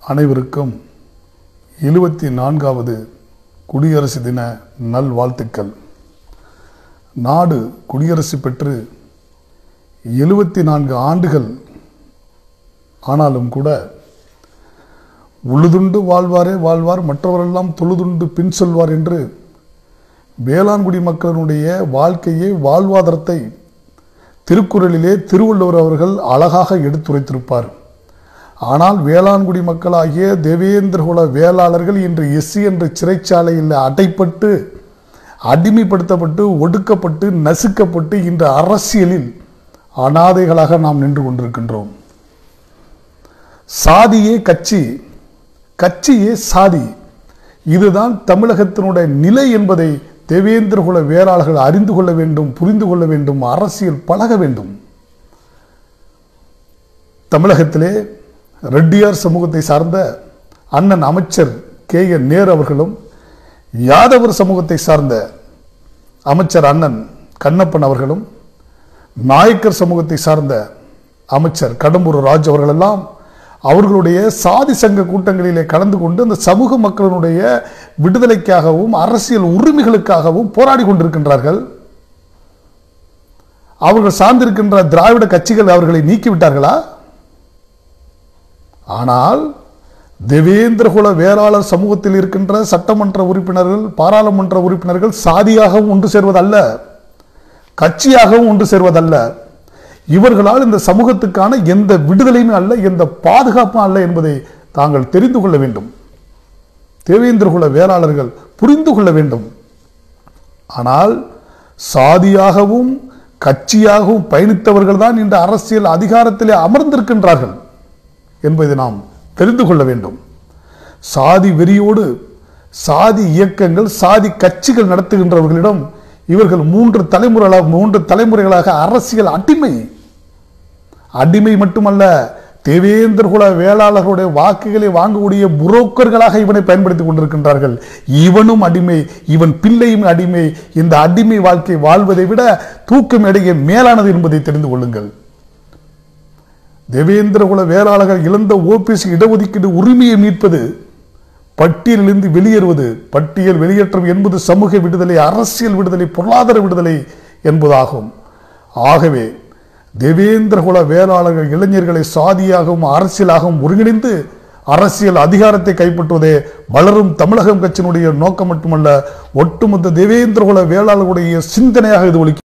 அனைவருக்கும் எழுபத்தி நான்காவது குடியரசு தின நல்வாழ்த்துக்கள் நாடு குடியரசு பெற்று எழுபத்தி நான்கு ஆண்டுகள் ஆனாலும் கூட உழுதுண்டு வாழ்வாரே வாழ்வார் மற்றவரெல்லாம் தொழுதுண்டு பின் சொல்வார் என்று வேளாண்குடி மக்களினுடைய வாழ்க்கையை வாழ்வாதாரத்தை திருக்குறளிலே திருவள்ளுவர் அவர்கள் அழகாக எடுத்துரைத்திருப்பார் ஆனால் வேளாண்குடி மக்களாகிய தேவேந்திரகுல வேளாளர்கள் இன்று எஸ்சி என்ற சிறைச்சாலையில் அடைப்பட்டு அடிமைப்படுத்தப்பட்டு ஒடுக்கப்பட்டு நசுக்கப்பட்டு இன்று அரசியலில் அனாதைகளாக நாம் நின்று கொண்டிருக்கின்றோம் சாதியே கட்சி கட்சியே சாதி இதுதான் தமிழகத்தினுடைய நிலை என்பதை தேவேந்திரகுல வேளாளர்கள் அறிந்து கொள்ள வேண்டும் புரிந்து கொள்ள வேண்டும் அரசியல் பழக வேண்டும் தமிழகத்திலே ரெட்டியார் சமூகத்தை சார்ந்த அண்ணன் அமைச்சர் கே என் நேரு அவர்களும் யாதவர் சமூகத்தை சார்ந்த அமைச்சர் அண்ணன் கண்ணப்பன் அவர்களும் நாயக்கர் சமூகத்தை சார்ந்த அமைச்சர் கடம்பூர் ராஜ் அவர்களெல்லாம் அவர்களுடைய சாதி சங்க கூட்டங்களிலே கலந்து கொண்டு அந்த சமூக மக்களினுடைய விடுதலைக்காகவும் அரசியல் உரிமைகளுக்காகவும் போராடி கொண்டிருக்கின்றார்கள் அவர்கள் சார்ந்திருக்கின்ற திராவிட கட்சிகள் அவர்களை நீக்கிவிட்டார்களா ஆனால் தேவேந்திரகுல வேளாளர் சமூகத்தில் இருக்கின்ற சட்டமன்ற உறுப்பினர்கள் பாராளுமன்ற உறுப்பினர்கள் சாதியாகவும் ஒன்று சேர்வதல்ல கட்சியாகவும் ஒன்று சேர்வதல்ல இவர்களால் இந்த சமூகத்துக்கான எந்த விடுதலையுமே அல்ல எந்த பாதுகாப்பும் அல்ல என்பதை தாங்கள் தெரிந்து கொள்ள வேண்டும் தேவேந்திரகுல வேளாளர்கள் புரிந்து கொள்ள வேண்டும் ஆனால் சாதியாகவும் கட்சியாகவும் பயணித்தவர்கள் தான் இந்த அரசியல் அதிகாரத்திலே அமர்ந்திருக்கின்றார்கள் என்பதை நாம் தெரிந்து கொள்ள வேண்டும் சாதி வெறியோடு சாதி இயக்கங்கள் சாதி கட்சிகள் நடத்துகின்றவர்களிடம் இவர்கள் மூன்று தலைமுறைகளாக மூன்று தலைமுறைகளாக அரசியல் அடிமை அடிமை மட்டுமல்ல தேவேந்திரகுல வேளாளர்களுடைய வாக்குகளை வாங்கக்கூடிய புரோக்கர்களாக இவனை பயன்படுத்திக் கொண்டிருக்கின்றார்கள் இவனும் அடிமை இவன் பிள்ளையும் அடிமை இந்த அடிமை வாழ்க்கை வாழ்வதை விட தூக்கம் எடைய மேலானது என்பதை தெரிந்து கொள்ளுங்கள் தேவேந்திரகுல வேளாளர்கள் இழந்த ஓபிசி இடஒதுக்கீடு உரிமையை மீட்பது பட்டியலிருந்து வெளியேறுவது பட்டியல் வெளியேற்றம் என்பது சமூக விடுதலை அரசியல் விடுதலை பொருளாதார விடுதலை என்பதாகும் ஆகவே தேவேந்திரகுல வேளாளர்கள் இளைஞர்களை சாதியாகவும் அரசியலாகவும் ஒருங்கிணைந்து அரசியல் அதிகாரத்தை கைப்பற்றுவதே வளரும் தமிழகம் கட்சியினுடைய நோக்கம் மட்டுமல்ல ஒட்டுமொத்த தேவேந்திரகுல வேளாளர்களுடைய சிந்தனையாக இது ஒழிக்கும்